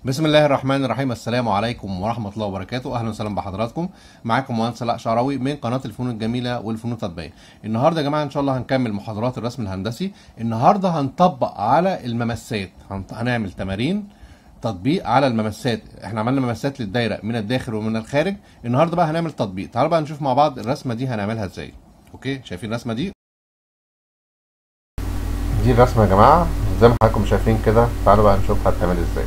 بسم الله الرحمن الرحيم السلام عليكم ورحمة الله وبركاته أهلا وسهلا بحضراتكم معاكم مهندس علاء شعراوي من قناة الفنون الجميلة والفنون التطبيقية النهاردة يا جماعة إن شاء الله هنكمل محاضرات الرسم الهندسي النهاردة هنطبق على الممسات هنط- هنعمل تمارين تطبيق على الممسات احنا عملنا ممسات للدايرة من الداخل ومن الخارج النهاردة بقى هنعمل تطبيق تعالوا بقى نشوف مع بعض الرسمة دي هنعملها ازاي اوكي شايفين الرسمة دي دي الرسمة يا جماعة زي ما حضراتكم شايفين كده تعالوا بقى نشوف هتعمل ازاي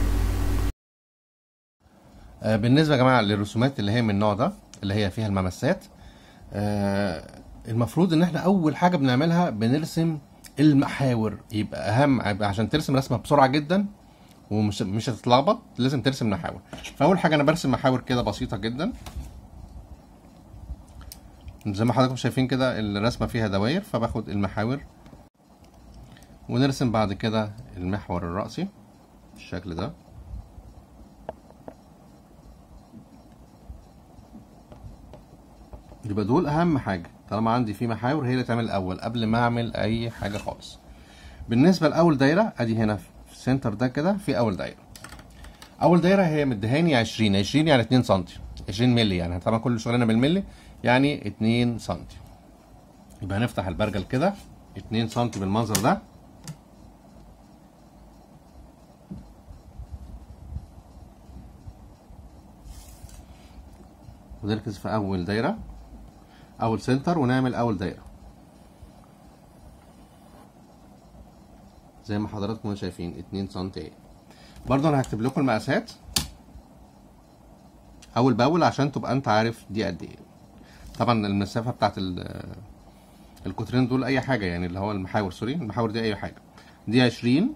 آه، بالنسبه يا جماعه للرسومات اللي هي من النوع ده اللي هي فيها الممسات آه، المفروض ان احنا اول حاجه بنعملها بنرسم المحاور يبقى اهم يبقى عشان ترسم رسمه بسرعه جدا ومش مش هتتلخبط لازم ترسم محاور فاول حاجه انا برسم محاور كده بسيطه جدا زي ما حضراتكم شايفين كده الرسمه فيها دوائر فباخد المحاور ونرسم بعد كده المحور الرأسي بالشكل ده يبقى دول اهم حاجه طالما عندي في محاور هي اللي تعمل الاول قبل ما اعمل اي حاجه خالص بالنسبه لاول دايره ادي هنا في السنتر ده كده في اول دايره اول دايره هي مدهاني 20 20 يعني 2 سم 20 مللي يعني طبعا كل شغلنا بالملي يعني 2 سم يبقى هنفتح البرجل كده 2 سم بالمنظر ده ونركز في اول دايره اول سنتر ونعمل اول دايره زي ما حضراتكم شايفين 2 سم اهي برضه انا هكتب لكم المقاسات اول باول عشان تبقى انت عارف دي قد ايه طبعا المسافه بتاعت ال- القطرين دول اي حاجه يعني اللي هو المحاور سوري المحاور دي اي حاجه دي 20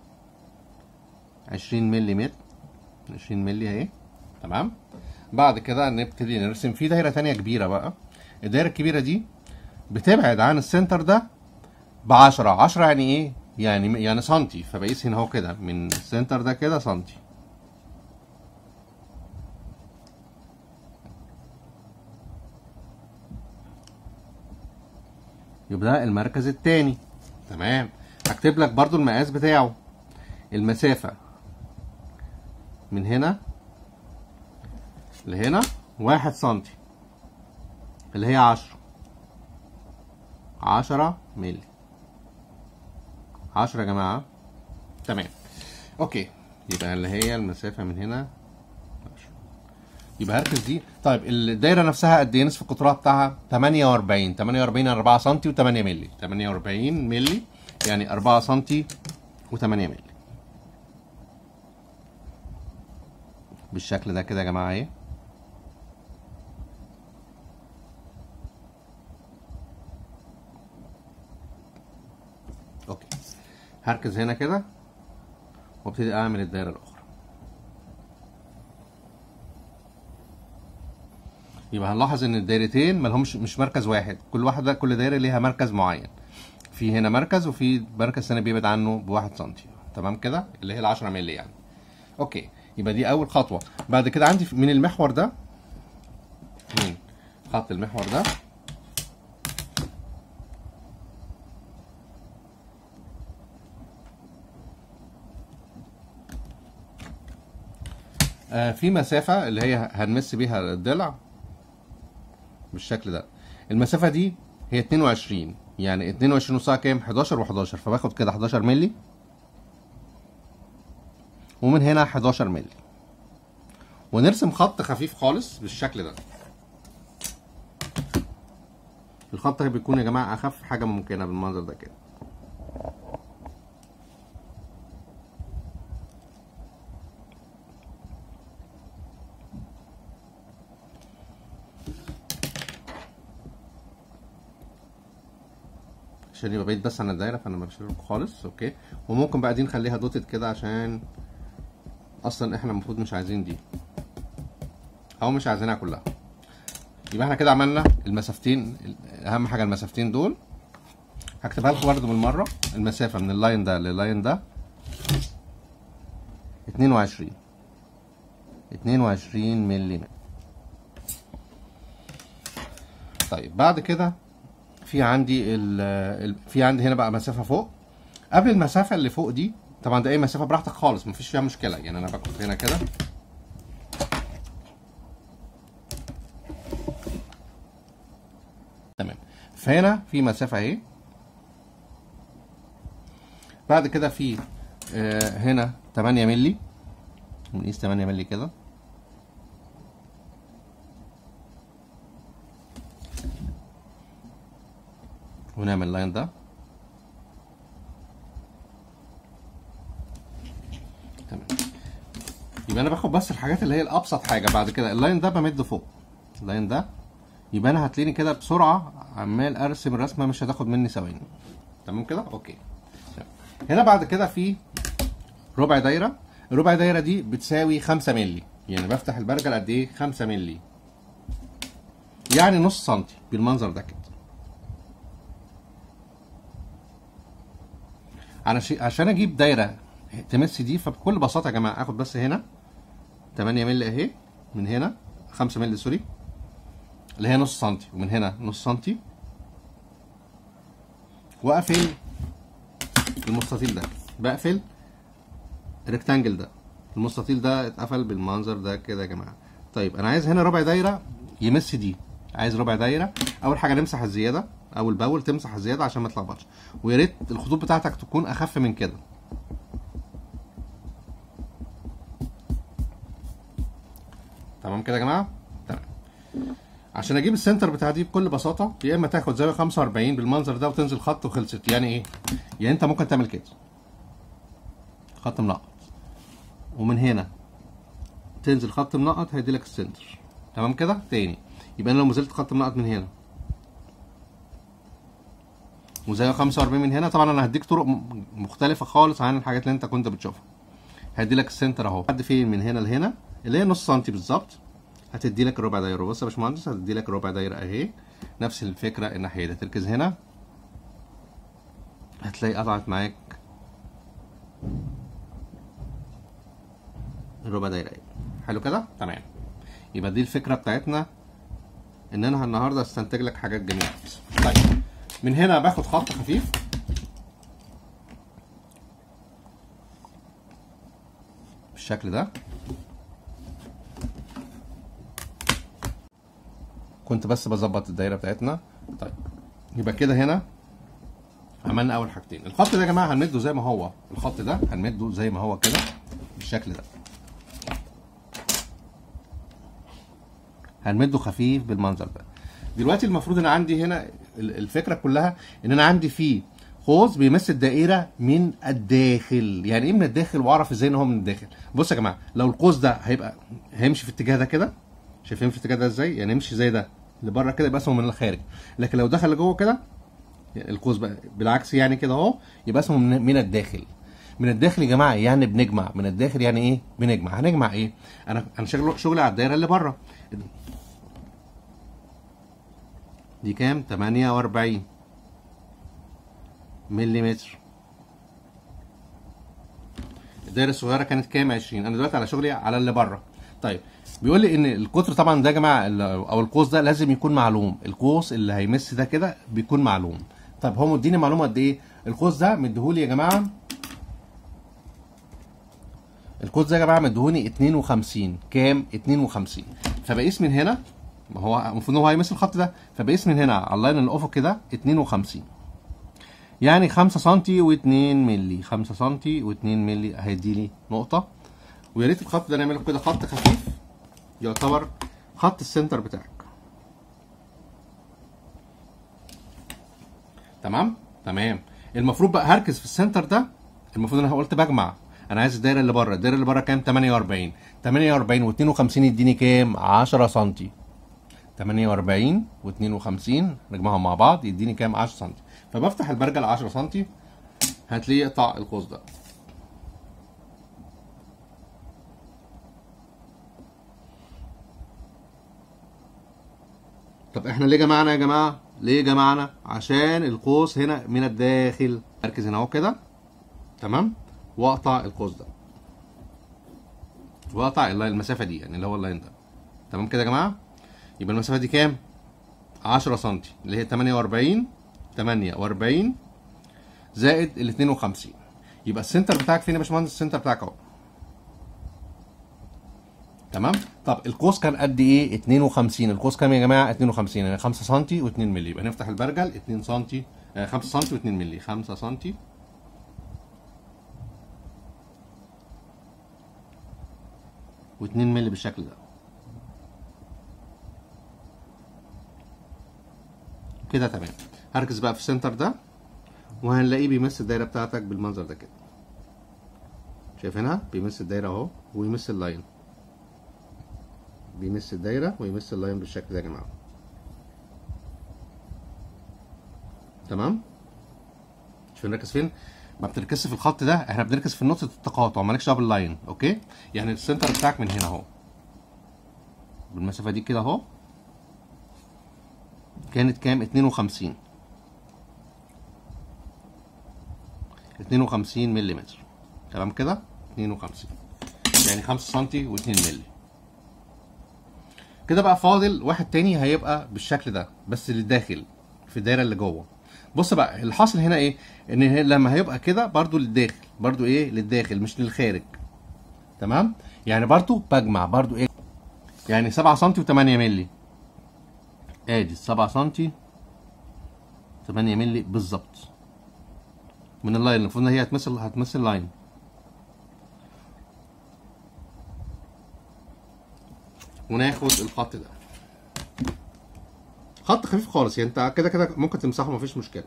20 ملي 20 ملي اهي تمام بعد كده نبتدي نرسم في دايره تانية كبيره بقى الدايره الكبيره دي بتبعد عن السنتر ده ب 10 10 يعني ايه يعني يعني سنتي فبقيس هنا اهو كده من السنتر ده كده سنتي يبقى ده المركز التاني تمام هكتب لك برضو المقاس بتاعه المسافة من هنا لهنا واحد سنتي اللي هي عشرة عشرة ملي عشرة يا جماعة تمام اوكي يبقى اللي هي المسافة من هنا عشرة. يبقى هركز دي طيب الدايرة نفسها قد ايه نصف القطرها بتاعها 48 48 يعني 4 سم و8 مللي 48 مللي يعني 4 سم و8 مللي بالشكل ده كده يا جماعة اهي اوكي هركز هنا كده وابتدي اعمل الدايره الاخرى يبقى هنلاحظ ان الدايرتين مالهمش مش مركز واحد كل واحده كل دايره ليها مركز معين في هنا مركز وفي مركز ثاني بيبعد عنه بواحد سنتي تمام كده اللي هي ال 10 مللي يعني اوكي يبقى دي اول خطوه بعد كده عندي من المحور ده من خط المحور ده آه، في مسافة اللي هي هنمس بيها الضلع بالشكل ده المسافة دي هي 22 يعني 22 نصها كام 11 و11 فباخد كده 11 مللي ومن هنا 11 مللي ونرسم خط خفيف خالص بالشكل ده الخط ده بيكون يا جماعة أخف حاجة ممكنة بالمنظر ده كده عشان يبقى بعيد بس عن الدايره فانا مش لكم خالص اوكي وممكن بقى دي نخليها دوتد كده عشان اصلا احنا المفروض مش عايزين دي او مش عايزينها كلها يبقى احنا كده عملنا المسافتين اهم حاجه المسافتين دول هكتبها لكم برده بالمره المسافه من اللاين ده لللاين ده 22 22 مللي طيب بعد كده في عندي ال ال- في عندي هنا بقى مسافه فوق قبل المسافه اللي فوق دي طبعا ده اي مسافه براحتك خالص مفيش فيها مشكله يعني انا باخد هنا كده تمام فهنا في مسافه اهي بعد كده في آه هنا 8 مللي نقيس 8 مللي كده ونعمل اللاين ده تمام يبقى انا باخد بس الحاجات اللي هي الابسط حاجه بعد كده اللاين ده بمده فوق اللاين ده يبقى انا هتلاقيني كده بسرعه عمال ارسم الرسمه مش هتاخد مني ثواني تمام كده اوكي تمام. هنا بعد كده في ربع دايره الربع دايره دي بتساوي 5 مللي يعني بفتح البرجل قد ايه 5 مللي يعني نص سنتي بالمنظر ده كده علشان عشان اجيب دايره تمس دي فبكل بساطه يا جماعه اخد بس هنا 8 مللي اهي من هنا 5 مللي سوري اللي هي نص سنتي ومن هنا نص سنتي واقفل المستطيل ده بقفل الريكتانجل ده المستطيل ده اتقفل بالمنظر ده كده يا جماعه طيب انا عايز هنا ربع دايره يمس دي عايز ربع دايره اول حاجه نمسح الزياده او الباول تمسح الزياده عشان ما تلخبطش ويا ريت الخطوط بتاعتك تكون اخف من كده تمام كده يا جماعه تمام عشان اجيب السنتر بتاع دي بكل بساطه يا اما تاخد زاويه 45 بالمنظر ده وتنزل خط وخلصت يعني ايه يعني انت ممكن تعمل كده خط منقط ومن هنا تنزل خط منقط هيدي لك السنتر تمام كده تاني يبقى انا لو نزلت خط منقط من هنا وزاويه 45 من هنا طبعا انا هديك طرق م- مختلفه خالص عن الحاجات اللي انت كنت بتشوفها هدي لك السنتر اهو لحد فين من هنا لهنا اللي هي نص سنتي بالظبط هتدي لك ربع دايره بص يا باشمهندس هتدي لك ربع دايره اهي نفس الفكره الناحيه دي تركز هنا هتلاقي قطعت معاك الربع دايره اهي حلو كده تمام يبقى دي الفكره بتاعتنا ان انا النهارده استنتج لك حاجات جميله طيب من هنا باخد خط خفيف بالشكل ده كنت بس بظبط الدايره بتاعتنا طيب يبقى كده هنا عملنا اول حاجتين الخط ده يا جماعه هنمده زي ما هو الخط ده هنمده زي ما هو كده بالشكل ده هنمده خفيف بالمنظر ده دلوقتي المفروض ان عندي هنا ال- الفكره كلها ان انا عندي فيه قوس بيمس الدائره من الداخل يعني ايه من الداخل واعرف ازاي ان هو من الداخل بص يا جماعه لو القوس ده هيبقى هيمشي في الاتجاه ده كده شايفين في الاتجاه ده ازاي يعني يمشي زي ده لبره كده يبقى اسمه من الخارج لكن لو دخل لجوه كده يعني القوس بقى بالعكس يعني كده اهو يبقى اسمه من, من الداخل من الداخل يا جماعه يعني بنجمع من الداخل يعني ايه بنجمع هنجمع ايه انا انا شغل شغلي على الدايره اللي بره دي كام 48 مليمتر الدايره الصغيره كانت كام 20 انا دلوقتي على شغلي على اللي بره طيب بيقول لي ان القطر طبعا ده يا جماعه ال- او القوس ده لازم يكون معلوم القوس اللي هيمس ده كده بيكون معلوم طيب هو مديني معلومه قد ايه القوس ده مديهولي يا جماعه القوس ده يا جماعه مديهوني 52 كام 52 فبقيس من هنا ما هو المفروض ان هو هيمس الخط ده فبقيس من هنا على اللاين الافق كده 52 يعني 5 سم و2 مللي 5 سم و2 مللي هيدي لي نقطه ويا ريت الخط ده نعمله كده خط خفيف يعتبر خط السنتر بتاعك تمام تمام المفروض بقى هركز في السنتر ده المفروض انا قلت بجمع انا عايز الدايره اللي بره الدايره اللي بره كام 48 48 و52 يديني كام 10 سم 48 و52 نجمعهم مع بعض يديني كام 10 سم فبفتح البرجل 10 سم هتلاقيه يقطع القوس ده طب احنا ليه جمعنا يا جماعه ليه جمعنا عشان القوس هنا من الداخل اركز هنا اهو كده تمام واقطع القوس ده واقطع اللاين المسافه دي يعني اللي هو اللاين ده تمام كده يا جماعه يبقى المسافه دي كام 10 سم اللي هي 48 48 زائد ال 52 يبقى السنتر بتاعك فين يا باشمهندس السنتر بتاعك اهو تمام طب القوس كان قد ايه 52 القوس كام يا جماعه 52 يعني 5 سم و2 مللي يبقى نفتح البرجل 2 سم 5 سم و2 مللي 5 سم و2 مللي بالشكل ده كده تمام هركز بقى في السنتر ده وهنلاقيه بيمس الدايره بتاعتك بالمنظر ده كده شايفينها بيمس الدايره اهو ويمس اللاين بيمس الدايره ويمس اللاين بالشكل ده يا جماعه تمام شوف نركز فين ما بتركزش في الخط ده احنا بنركز في نقطه التقاطع مالكش دعوه باللاين اوكي يعني السنتر بتاعك من هنا اهو بالمسافه دي كده اهو كانت كام 52 52 ملم تمام كده 52 يعني 5 سم و2 مللي كده بقى فاضل واحد تاني هيبقى بالشكل ده بس للداخل في الدايره اللي جوه بص بقى اللي حاصل هنا ايه ان لما هيبقى كده برضو للداخل برضو ايه للداخل مش للخارج تمام يعني برضو بجمع برضو ايه يعني 7 سم و8 مللي ادي 7 سم 8 مللي بالظبط من اللاين المفروض ان هي هتمثل هتمثل لاين وناخد الخط ده خط خفيف خالص يعني انت كده كده ممكن تمسحه مفيش مشكله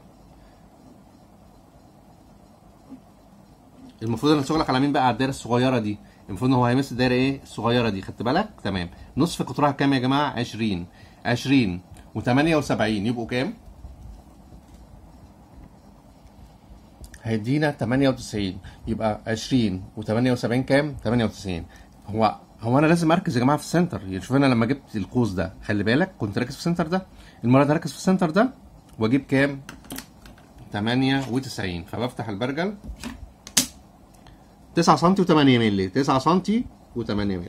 المفروض ان شغلك على مين بقى على الدايره الصغيره دي المفروض ان هو هيمس الدايره ايه الصغيره دي خدت بالك تمام نصف قطرها كام يا جماعه 20 20 و78 يبقوا كام هيدينا 98 يبقى 20 و78 كام 98 هو هو انا لازم اركز يا جماعه في السنتر يعني شوف انا لما جبت القوس ده خلي بالك كنت راكز في السنتر ده المره دي هركز في السنتر ده واجيب كام 98 فبفتح البرجل 9 سم و8 مللي 9 سم و8 مللي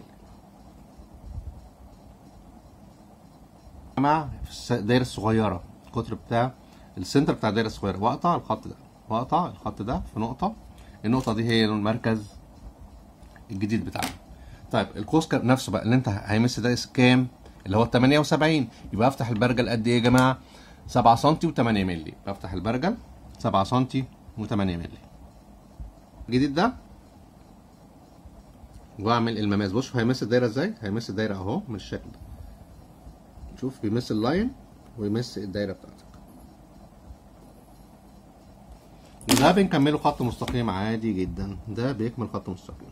جماعه في الدايره الصغيره القطر بتاع السنتر بتاع الدايره الصغيره واقطع الخط ده واقطع الخط ده في نقطه النقطه دي هي المركز الجديد بتاعنا طيب القوس نفسه بقى اللي انت هيمس ده كام اللي هو 78 يبقى افتح البرجل قد ايه يا جماعه 7 سم و8 مللي بفتح البرجل 7 سم و8 مللي الجديد ده واعمل المماس بص هيمس الدايره ازاي هيمس الدايره اهو من الشكل ده شوف بيمس اللاين ويمس الدايره بتاعتك وده بنكمله خط مستقيم عادي جدا ده بيكمل خط مستقيم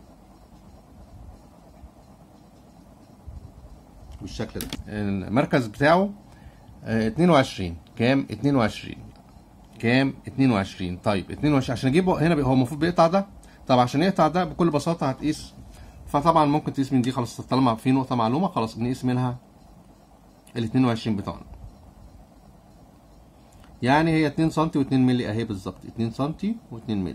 بالشكل ده المركز بتاعه اه 22 كام 22 كام 22 طيب 22 عشان اجيبه هنا هو المفروض بيقطع ده طب عشان يقطع ده بكل بساطه هتقيس فطبعا ممكن تقيس من دي خلاص طالما في نقطه معلومه خلاص نقيس منها ال 22 بتوعنا يعني هي 2 سم و2 مللي اهي بالظبط 2 سم و2 مللي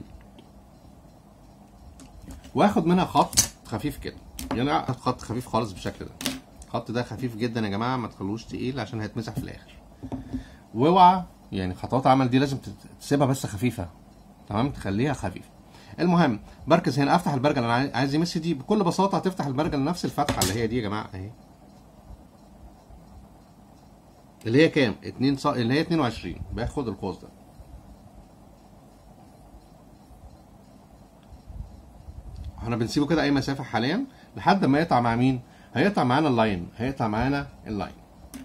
واخد منها خط خفيف كده يعني خط خفيف خالص بالشكل ده الخط ده خفيف جدا يا جماعه ما تخلوش تقيل عشان هيتمسح في الاخر واوعى يعني خطوات عمل دي لازم تسيبها بس خفيفه تمام تخليها خفيفه المهم بركز هنا افتح البرجل انا عايز يمس دي بكل بساطه هتفتح البرجل نفس الفتحه اللي هي دي يا جماعه اهي اللي هي كام 2 ص... اللي هي 22 باخد القوس ده احنا بنسيبه كده اي مسافه حاليا لحد ما يقطع مع مين هيقطع معانا اللاين هيقطع معانا اللاين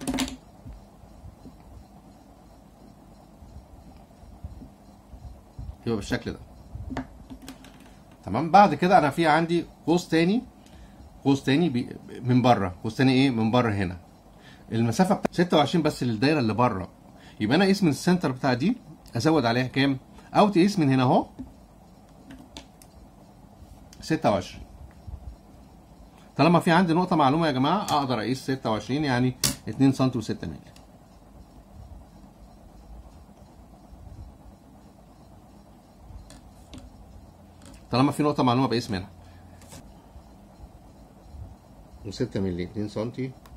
يبقى بالشكل ده تمام بعد كده انا في عندي قوس تاني قوس تاني بي من بره قوس تاني ايه من بره هنا المسافه بتاعت 26 بس للدايره اللي بره يبقى انا اقيس من السنتر بتاع دي ازود عليها كام او تقيس من هنا اهو 26 طالما في عندي نقطه معلومه يا جماعه اقدر اقيس 26 يعني 2 سم و6 مللي طالما في نقطه معلومه بقيس منها و6 مللي 2 سم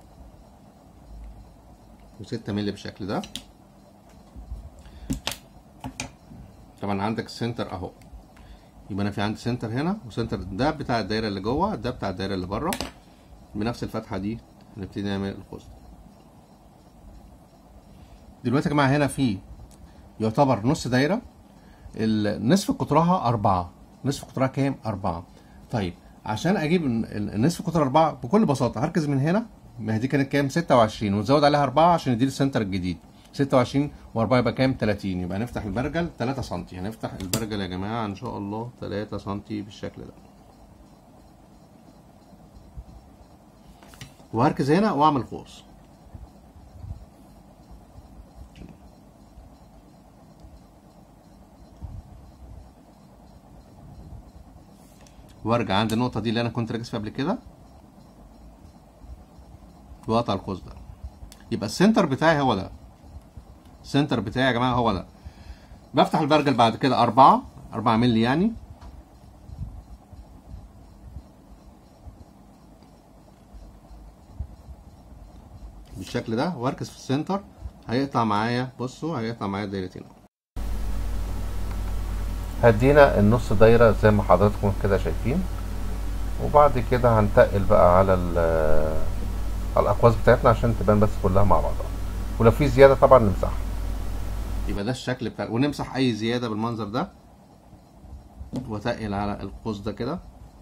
و6 مللي بالشكل ده طبعا عندك السنتر اهو يبقى انا في عندي سنتر هنا وسنتر ده بتاع الدايره اللي جوه ده بتاع الدايره اللي بره بنفس الفتحه دي نبتدي نعمل القوس دلوقتي يا جماعه هنا في يعتبر نص دايره ال- نصف قطرها أربعة نصف قطرها كام؟ أربعة طيب عشان أجيب ال- ال- نصف قطر أربعة بكل بساطة هركز من هنا ما هي دي كانت كام؟ ستة وعشرين ونزود عليها أربعة عشان يديني السنتر الجديد ستة وعشرين وأربعة يبقى كام؟ تلاتين يبقى هنفتح البرجل تلاتة سنتي هنفتح البرجل يا جماعة إن شاء الله تلاتة سنتي بالشكل ده وهركز هنا وأعمل قوس وارجع عند النقطة دي اللي أنا كنت راكز فيها قبل كده وأقطع القوس ده يبقى السنتر بتاعي هو ده السنتر بتاعي يا جماعة هو ده بفتح البرجل بعد كده أربعة أربعة مللي يعني بالشكل ده واركز في السنتر هيقطع معايا بصوا هيقطع معايا دايرتين هدينا النص دايرة زي ما حضراتكم كده شايفين وبعد كده هنتقل بقى على ال- على الأقواس بتاعتنا عشان تبان بس كلها مع بعضها ولو في زيادة طبعا نمسحها يبقى ده الشكل بتاع ونمسح أي زيادة بالمنظر ده وتقل على القوس ده كده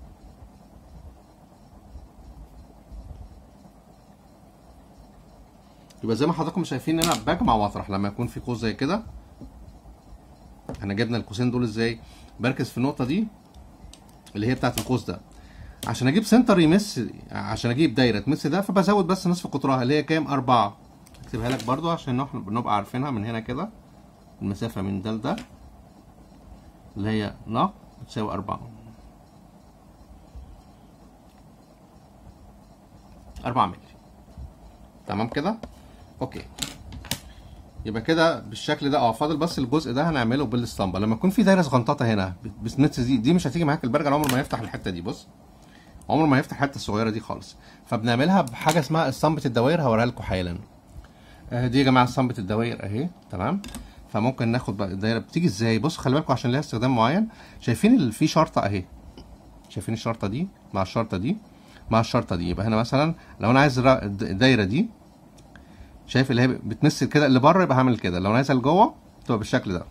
يبقى زي ما حضراتكم شايفين ان انا بجمع واطرح لما يكون في قوس زي كده احنا جبنا القوسين دول ازاي بركز في النقطه دي اللي هي بتاعه القوس ده عشان اجيب سنتر يمس عشان اجيب دايره تمس ده فبزود بس نصف قطرها اللي هي كام أربعة اكتبها لك برضو عشان احنا بنبقى عارفينها من هنا كده المسافه من ده لده اللي هي ن بتساوي أربعة أربعة مللي تمام كده اوكي يبقى كده بالشكل ده اه فاضل بس الجزء ده هنعمله بالاسطمبه لما يكون في دايره صغنططه هنا بسنتس دي دي مش هتيجي معاك البرجل عمره ما يفتح الحته دي بص عمره ما يفتح الحته الصغيره دي خالص فبنعملها بحاجه اسمها اسطمبه الدوائر هوريها لكم حالا آه دي يا جماعه اسطمبه الدوائر اهي تمام فممكن ناخد بقى الدايره بتيجي ازاي بص خلي بالكم عشان ليها استخدام معين شايفين ال- في شرطه اهي شايفين الشرطه دي مع الشرطه دي مع الشرطه دي يبقى هنا مثلا لو انا عايز الر- الدايره دي شايف اللي هي بتمثل كده اللي بره يبقى هعمل كده لو انا عايزها لجوه تبقى بالشكل ده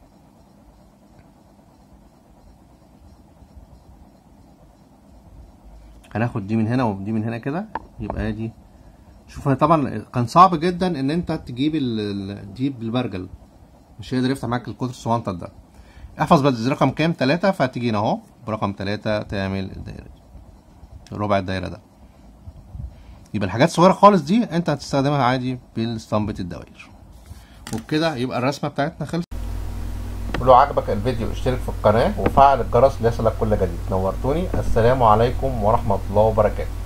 هناخد دي من هنا ودي من هنا كده يبقى دي شوف هي طبعا كان صعب جدا ان انت تجيب ال- ال- دي بالبرجل مش هيقدر يفتح معاك القطر الصغنطط ده احفظ بس رقم كام تلاتة فتيجي هنا اهو برقم تلاتة تعمل الدايرة دي ربع الدايرة ده يبقى الحاجات الصغيرة خالص دي انت هتستخدمها عادي بالاسطمبة الدوائر وبكده يبقى الرسمة بتاعتنا خلصت ولو عجبك الفيديو اشترك في القناة وفعل الجرس ليصلك كل جديد نورتوني السلام عليكم ورحمة الله وبركاته